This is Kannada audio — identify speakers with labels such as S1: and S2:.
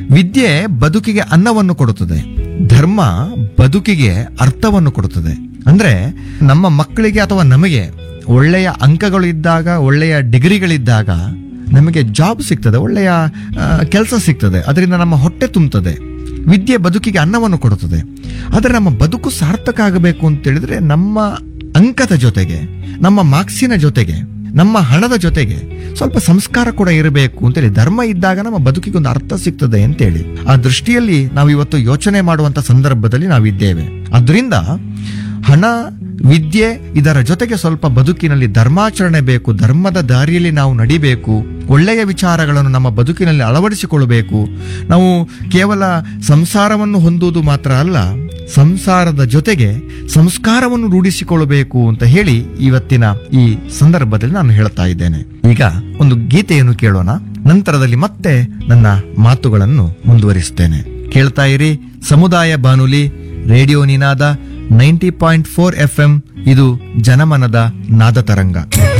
S1: ವಿದ್ಯೆ ಬದುಕಿಗೆ ಅನ್ನವನ್ನು ಕೊಡುತ್ತದೆ ಧರ್ಮ ಬದುಕಿಗೆ ಅರ್ಥವನ್ನು ಕೊಡುತ್ತದೆ ಅಂದ್ರೆ ನಮ್ಮ ಮಕ್ಕಳಿಗೆ ಅಥವಾ ನಮಗೆ ಒಳ್ಳೆಯ ಅಂಕಗಳು ಇದ್ದಾಗ ಒಳ್ಳೆಯ ಡಿಗ್ರಿಗಳಿದ್ದಾಗ ನಮಗೆ ಜಾಬ್ ಸಿಗ್ತದೆ ಒಳ್ಳೆಯ ಕೆಲಸ ಸಿಗ್ತದೆ ಅದರಿಂದ ನಮ್ಮ ಹೊಟ್ಟೆ ತುಂಬುತ್ತದೆ ವಿದ್ಯೆ ಬದುಕಿಗೆ ಅನ್ನವನ್ನು ಕೊಡುತ್ತದೆ ಆದರೆ ನಮ್ಮ ಬದುಕು ಸಾರ್ಥಕ ಆಗಬೇಕು ಅಂತ ಹೇಳಿದ್ರೆ ನಮ್ಮ ಅಂಕದ ಜೊತೆಗೆ ನಮ್ಮ ಮಾರ್ಕ್ಸಿನ ಜೊತೆಗೆ ನಮ್ಮ ಹಣದ ಜೊತೆಗೆ ಸ್ವಲ್ಪ ಸಂಸ್ಕಾರ ಕೂಡ ಇರಬೇಕು ಅಂತೇಳಿ ಧರ್ಮ ಇದ್ದಾಗ ನಮ್ಮ ಬದುಕಿಗೆ ಒಂದು ಅರ್ಥ ಸಿಗ್ತದೆ ಅಂತೇಳಿ ಆ ದೃಷ್ಟಿಯಲ್ಲಿ ನಾವು ಇವತ್ತು ಯೋಚನೆ ಮಾಡುವಂತ ಸಂದರ್ಭದಲ್ಲಿ ನಾವಿದ್ದೇವೆ ಅದರಿಂದ ಹಣ ವಿದ್ಯೆ ಇದರ ಜೊತೆಗೆ ಸ್ವಲ್ಪ ಬದುಕಿನಲ್ಲಿ ಧರ್ಮಾಚರಣೆ ಬೇಕು ಧರ್ಮದ ದಾರಿಯಲ್ಲಿ ನಾವು ನಡಿಬೇಕು ಒಳ್ಳೆಯ ವಿಚಾರಗಳನ್ನು ನಮ್ಮ ಬದುಕಿನಲ್ಲಿ ಅಳವಡಿಸಿಕೊಳ್ಳಬೇಕು ನಾವು ಕೇವಲ ಸಂಸಾರವನ್ನು ಹೊಂದುವುದು ಮಾತ್ರ ಅಲ್ಲ ಸಂಸಾರದ ಜೊತೆಗೆ ಸಂಸ್ಕಾರವನ್ನು ರೂಢಿಸಿಕೊಳ್ಳಬೇಕು ಅಂತ ಹೇಳಿ ಇವತ್ತಿನ ಈ ಸಂದರ್ಭದಲ್ಲಿ ನಾನು ಹೇಳ್ತಾ ಇದ್ದೇನೆ ಈಗ ಒಂದು ಗೀತೆಯನ್ನು ಕೇಳೋಣ ನಂತರದಲ್ಲಿ ಮತ್ತೆ ನನ್ನ ಮಾತುಗಳನ್ನು ಮುಂದುವರಿಸುತ್ತೇನೆ ಕೇಳ್ತಾ ಇರಿ ಸಮುದಾಯ ಬಾನುಲಿ radio Ninaada ninety point four F ಇದು ಜನಮನದ ನಾದ ತರಂಗ